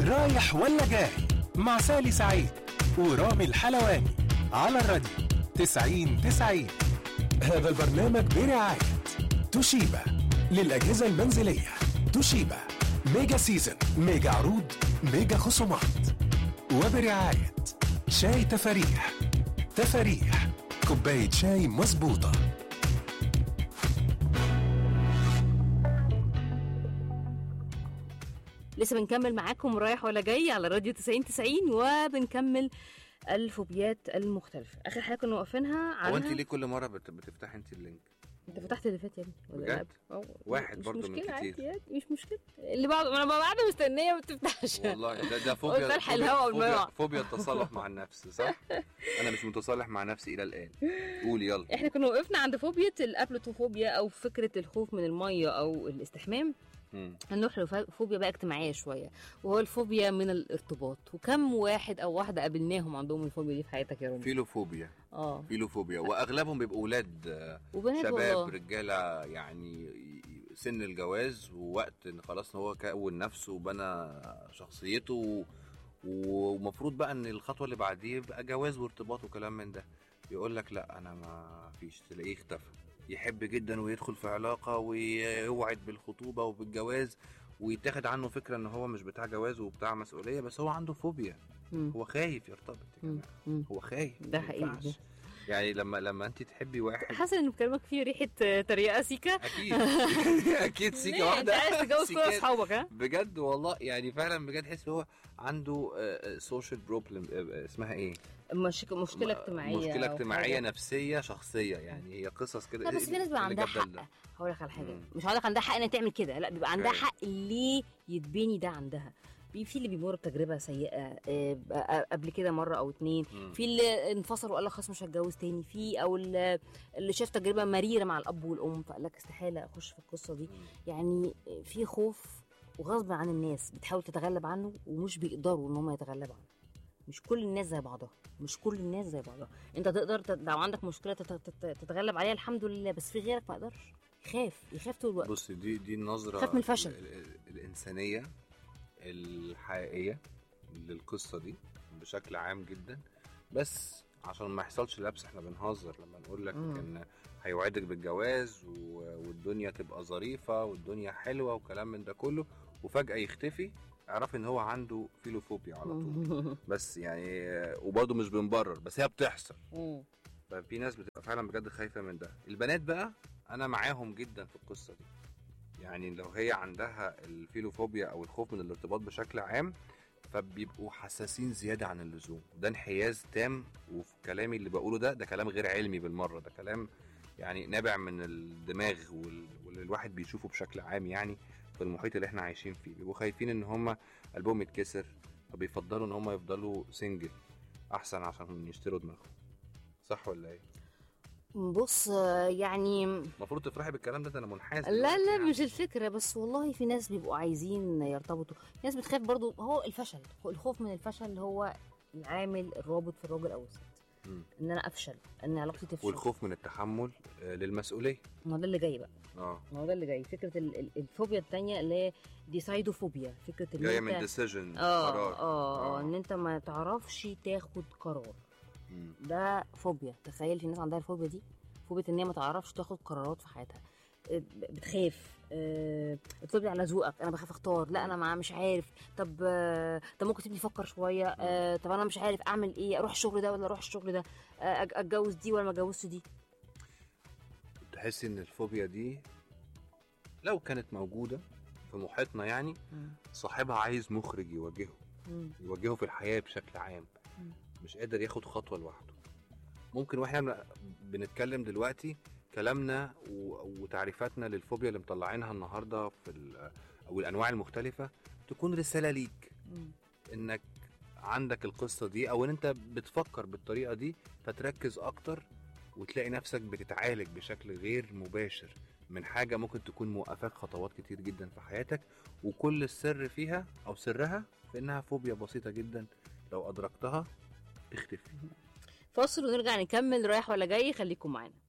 رايح ولا جاي مع سالي سعيد ورامي الحلواني على الراديو 90 90 هذا البرنامج برعاية توشيبا للأجهزة المنزلية توشيبا ميجا سيزن ميجا عروض ميجا خصومات وبرعاية شاي تفاريح تفاريح كوباية شاي مظبوطة لسه بنكمل معاكم رايح ولا جاي على راديو 90 90 وبنكمل الفوبيات المختلفة آخر حاجة كنا واقفينها هو عنها انت ليه كل مره بت- بتفتحي انت اللينك انت فتحت اللي فات يا ابني ولا بجد؟ لا؟ أو- واحد مش برضو من مشكلة كتير. عادي عادي، مش مشكلة اللي بعده ما انا ببقى قاعدة مستنية ما بتفتحش والله ده ده فوبيا قلت ألحق فوبيا- الهوا فوبيا, والمية. فوبيا التصالح مع النفس صح؟ انا مش متصالح مع نفسي الى الان قولي يلا احنا كنا وقفنا عند فوبيا الابلوتوفوبيا او فكرة الخوف من المية او الاستحمام مم. هنروح لفوبيا بقى اجتماعية شوية وهو الفوبيا من الارتباط وكم واحد او واحدة قابلناهم عندهم الفوبيا دي في حياتك يا رامي فيلوفوبيا اه فيلوفوبيا واغلبهم بيبقوا اولاد آه، وبنات شباب والله رجاله يعني سن الجواز ووقت ان خلاص ان هو كون نفسه وبنى شخصيته و- ومفروض بقى ان الخطوه اللي بعديه يبقى جواز وارتباط وكلام من ده يقول لك لا انا ما فيش تلاقيه اختفى يحب جدا ويدخل في علاقه ويوعد بالخطوبه وبالجواز ويتاخد عنه فكره ان هو مش بتاع جواز وبتاع مسؤوليه بس هو عنده فوبيا مم. هو خايف يرتبط يا مم. جماعه مم. هو خايف ده ما حقيقي ينفعش. ده. يعني لما لما انت تحبي واحد حاسه ان كلامك فيه ريحه آه، تريقه سيكا اكيد اكيد سيكه ليه؟ واحده انت عايز تتجوز كل سيكات. اصحابك ها بجد والله يعني فعلا بجد تحس هو عنده سوشيال بروبلم اسمها ايه؟ مش مشكله اجتماعيه مشكله أو اجتماعيه حاجة. نفسيه شخصيه يعني هي قصص كده لا بس في ناس بيبقى اللي عندها جاب ده حق لده. هقول لك على حاجه مم. مش هقول لك عندها حق انها تعمل كده لا بيبقى عندها أوكي. حق ليه يتبني ده عندها في في اللي بيمر بتجربه سيئه آه، آه، قبل كده مره او اتنين مم. في اللي انفصل وقال لك خلاص مش هتجوز تاني في او اللي اللي شاف تجربه مريره مع الاب والام فقال لك استحاله اخش في القصه دي مم. يعني في خوف وغصب عن الناس بتحاول تتغلب عنه ومش بيقدروا ان هم يتغلبوا عنه مش كل الناس زي بعضها مش كل الناس زي بعضها انت تقدر تت- لو عندك مشكله تت- تت- تتغلب عليها الحمد لله بس في غيرك ما يقدرش يخاف يخاف طول الوقت بص دي دي النظره خاف من الفشل. ال- ال- الانسانيه الحقيقيه للقصه دي بشكل عام جدا بس عشان ما يحصلش لبس احنا بنهزر لما نقول لك مم. ان هيوعدك بالجواز و- والدنيا تبقى ظريفه والدنيا حلوه وكلام من ده كله وفجاه يختفي اعرف ان هو عنده فيلوفوبيا على طول بس يعني وبرضه مش بنبرر بس هي بتحصل مم. ففي ناس بتبقى فعلا بجد خايفه من ده البنات بقى انا معاهم جدا في القصه دي يعني لو هي عندها الفيلوفوبيا او الخوف من الارتباط بشكل عام فبيبقوا حساسين زياده عن اللزوم ده انحياز تام وفي كلامي اللي بقوله ده ده كلام غير علمي بالمره ده كلام يعني نابع من الدماغ وال- واللي الواحد بيشوفه بشكل عام يعني في المحيط اللي احنا عايشين فيه بيبقوا خايفين ان هم قلبهم يتكسر فبيفضلوا ان هم يفضلوا سنجل احسن عشان يشتروا دماغهم صح ولا ايه بص آه، يعني المفروض تفرحي بالكلام ده ده انا منحاز لا دلوقتي لا يعني. مش الفكره بس والله في ناس بيبقوا عايزين يرتبطوا في ناس بتخاف برضو هو الفشل الخوف من الفشل هو العامل الرابط في الراجل او الست مم. ان انا افشل ان علاقتي تفشل والخوف من التحمل آه، للمسؤوليه ما هو ده اللي جاي بقى اه ما هو ده اللي جاي فكره ال- ال- الفوبيا الثانيه اللي هي ديسايدوفوبيا فكره ان جايه انت من ديسيجن اه قرار اه اه ان انت ما تعرفش تاخد قرار مم. ده فوبيا تخيل في ناس عندها الفوبيا دي فوبيا ان هي ما تعرفش تاخد قرارات في حياتها آه، بتخاف آه، بتطلب على ذوقك انا بخاف اختار لا انا ما مش عارف طب آه، طب ممكن تسيبني افكر شويه آه، طب انا مش عارف اعمل ايه اروح الشغل ده ولا اروح الشغل ده آه، أج- اتجوز دي ولا ما اتجوزش دي تحسي ان الفوبيا دي لو كانت موجوده في محيطنا يعني صاحبها عايز مخرج يواجهه مم. يواجهه في الحياه بشكل عام مم. مش قادر ياخد خطوه لوحده ممكن واحنا بن- بنتكلم دلوقتي كلامنا و- وتعريفاتنا للفوبيا اللي مطلعينها النهارده في ال- او الانواع المختلفه تكون رساله ليك مم. انك عندك القصه دي او ان انت بتفكر بالطريقه دي فتركز اكتر وتلاقي نفسك بتتعالج بشكل غير مباشر من حاجه ممكن تكون موقفاك خطوات كتير جدا في حياتك وكل السر فيها او سرها في انها فوبيا بسيطه جدا لو ادركتها تختفي فاصل ونرجع نكمل رايح ولا جاي خليكم معانا